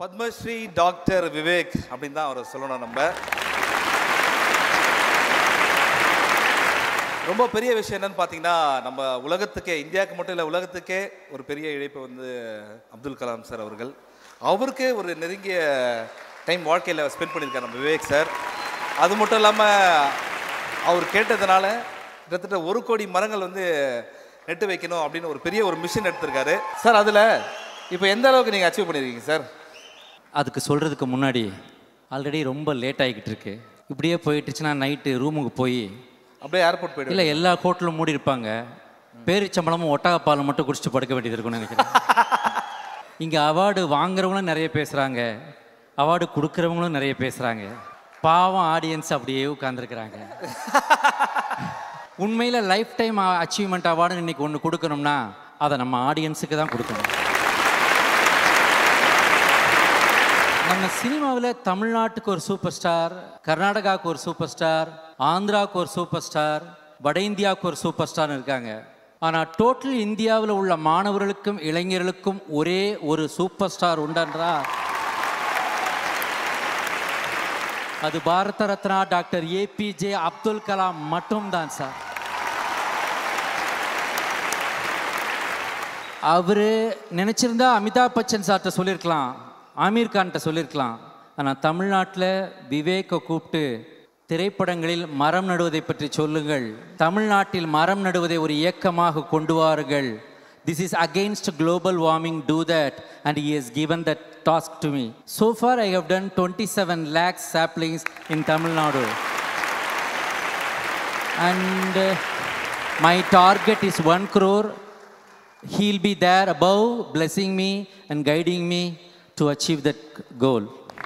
Padmashri doctor Vivek அப்படின்னு தான் அவரை சொல்லணும் நம்ம ரொம்ப பெரிய விஷயம் என்னன்னு பார்த்தீங்கன்னா நம்ம உலகத்துக்கே இந்தியாவுக்கு மட்டும் இல்லை உலகத்துக்கே ஒரு பெரிய இழைப்பு வந்து அப்துல் கலாம் சார் அவர்கள் அவருக்கே ஒரு நெருங்கிய டைம் வாழ்க்கையில் ஸ்பெண்ட் பண்ணியிருக்காரு நம்ம விவேக் சார் அது மட்டும் இல்லாமல் அவர் கேட்டதுனால கிட்டத்தட்ட ஒரு கோடி மரங்கள் வந்து நெட்டு வைக்கணும் அப்படின்னு ஒரு பெரிய ஒரு மிஷன் எடுத்திருக்காரு சார் அதில் இப்போ எந்த அளவுக்கு நீங்கள் அச்சீவ் பண்ணியிருக்கீங்க சார் அதுக்கு சொல்கிறதுக்கு முன்னாடி ஆல்ரெடி ரொம்ப லேட் ஆகிக்கிட்டு இருக்கு இப்படியே போயிட்டுச்சுன்னா நைட்டு ரூமுக்கு போய் அப்படியே ஏர்போர்ட் போய்ட்டு இல்லை எல்லா கோட்டிலும் மூடி இருப்பாங்க பேரிச்சம்பளமும் ஒட்டகப்பாலும் மட்டும் குடிச்சிட்டு படுக்க வேண்டியது இருக்கும்னு நினைக்கிறேன் இங்கே அவார்டு வாங்குறவங்களும் நிறைய பேசுகிறாங்க அவார்டு கொடுக்குறவங்களும் நிறைய பேசுகிறாங்க பாவம் ஆடியன்ஸ் அப்படியே உட்காந்துருக்குறாங்க உண்மையில் லைஃப் டைம் அச்சீவ்மெண்ட் அவார்டுன்னு இன்னைக்கு ஒன்று கொடுக்கணும்னா அதை நம்ம ஆடியன்ஸுக்கு தான் கொடுக்கணும் நம்ம சினிமாவில் தமிழ்நாட்டுக்கு ஒரு சூப்பர் ஸ்டார் கர்நாடகாவுக்கு ஒரு சூப்பர் ஸ்டார் ஆந்திராவுக்கு ஒரு சூப்பர் ஸ்டார் வட இந்தியாவுக்கு ஒரு சூப்பர் ஸ்டார் இருக்காங்க ஆனால் டோட்டல் இந்தியாவில் உள்ள மாணவர்களுக்கும் இளைஞர்களுக்கும் ஒரே ஒரு சூப்பர் ஸ்டார் உண்டன்றா அது பாரத ரத்னா டாக்டர் ஏபிஜே அப்துல் கலாம் மட்டும்தான் சார் அவர் நினச்சிருந்தா அமிதாப் பச்சன் சார்கிட்ட சொல்லியிருக்கலாம் ஆமீர் கான்கிட்ட சொல்லியிருக்கலாம் ஆனால் தமிழ்நாட்டில் விவேக்கை கூப்பிட்டு திரைப்படங்களில் மரம் நடுவதை பற்றி சொல்லுங்கள் தமிழ்நாட்டில் மரம் நடுவதை ஒரு இயக்கமாக கொண்டு வாருங்கள் this is against global warming do that and he has given that task to me so far i have done 27 lakhs saplings in tamil nadu and uh, my target is 1 crore he'll be there above blessing me and guiding me to achieve that goal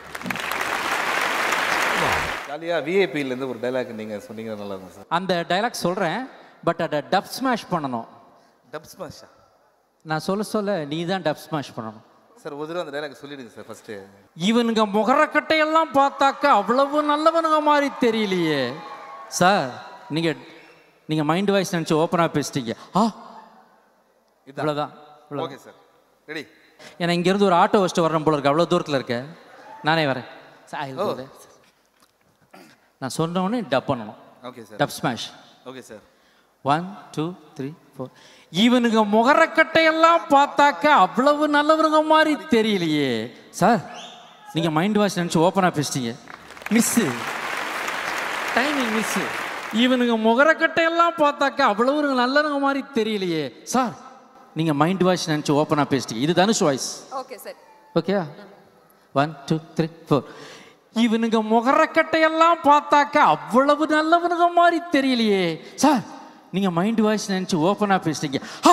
ஜாலியாக விஐபியிலேருந்து ஒரு dialogue நீங்கள் சொன்னீங்கன்னா நல்லா இருக்கும் sir அந்த dialogue சொல்கிறேன் but அதை dub smash பண்ணணும் டப் ஸ்மாஷா நான் சொல்ல சொல்ல நீ தான் டப் ஸ்மாஷ் பண்ணணும் சார் ஒரு தடவை அந்த டைலாக் சொல்லிடுங்க சார் ஃபஸ்ட்டு இவனுங்க முகரக்கட்டையெல்லாம் பார்த்தாக்கா அவ்வளவு நல்லவனுங்க மாதிரி தெரியலையே சார் நீங்கள் நீங்கள் மைண்ட் வாய்ஸ் நினச்சி ஓப்பனாக பேசிட்டீங்க ஆ இவ்வளோதான் ஓகே சார் ரெடி ஏன்னா இங்கேருந்து ஒரு ஆட்டோ வச்சுட்டு வரணும் போல இருக்கு அவ்வளோ தூரத்தில் இருக்க நானே வரேன் sir, I will go there. நான் சொன்ன உடனே டப் பண்ணணும் okay sir dub smash okay sir one two three four இவனுங்க முகரக்கட்டையெல்லாம் பார்த்தாக்க அவ்வளவு நல்லவனுங்க மாதிரி தெரியலையே சார் நீங்கள் மைண்ட் வாஷ் நினச்சி ஓப்பனாக பேசிட்டீங்க மிஸ்ஸு டைமிங் மிஸ்ஸு இவனுங்க முகரக்கட்டையெல்லாம் பார்த்தாக்க அவ்வளவு நல்லவனுங்க மாதிரி தெரியலையே சார் நீங்கள் மைண்ட் வாஷ் நினச்சி ஓப்பனாக பேசிட்டீங்க இது Dhanush voice okay sir okay one two three four இவனுங்க முகரக்கட்டையெல்லாம் பார்த்தாக்க அவ்வளவு நல்லவனுங்க மாதிரி தெரியலையே சார் நீங்க மைண்ட் வாய்ஸ் நினைச்சு ஓப்பனா பேசிட்டீங்க ஆ!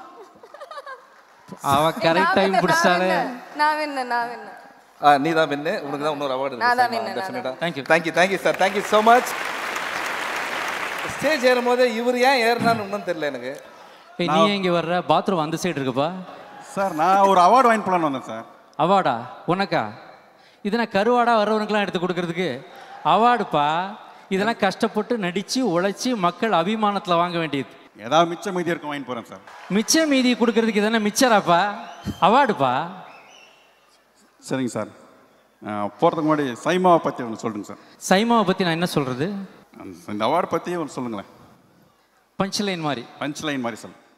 அவ கரெக்ட் டைம் பிடிச்சாலே நான் வின்ன நான் வின்ன ஆ நீ தான் வின்னு உனக்கு தான் இன்னொரு அவார்டு நான் தான் winner, நான் டெஃபினட்டாக Thank you. Thank you thank you sir thank you so much stage ஏறும்போது இவர் ஏன் ஏறினான்னு இன்னும் தெரியல எனக்கு ஏய், நீ இங்க வர்ற பாத்ரூம் அந்த சைடு இருக்குப்பா சார் நான் ஒரு அவார்டு வாங்கி போலான்னு வந்தேன் சார் அவார்டா உனக்கா இதெல்லாம் கருவாடா வர்றவனுக்கெல்லாம் எடுத்து கொடுக்கறதுக்கு அவார்டுப்பா இதெல்லாம் கஷ்டப்பட்டு நடிச்சு உழைச்சி மக்கள் அபிமானத்துல வாங்க வேண்டியது ஏதாவது மிச்சம் மீதி இருக்கும் வாங்கி போகிறேன் சார் மிச்ச மீதி கொடுக்கறதுக்கு இதென்ன மிச்சராப்பா அவார்டுப்பா சரிங்க சார் போகிறதுக்கு முன்னாடி சைமாவை பற்றி ஒன்று சொல்லுங்க சார் சைமாவை பத்தி நான் என்ன சொல்றது அந்த- இந்த அவார்டு பற்றி ஒன்று சொல்லுங்களேன் பஞ்ச் லைன் மாதிரி பஞ்ச் லைன் மாதிரி சொல்லுங்கள்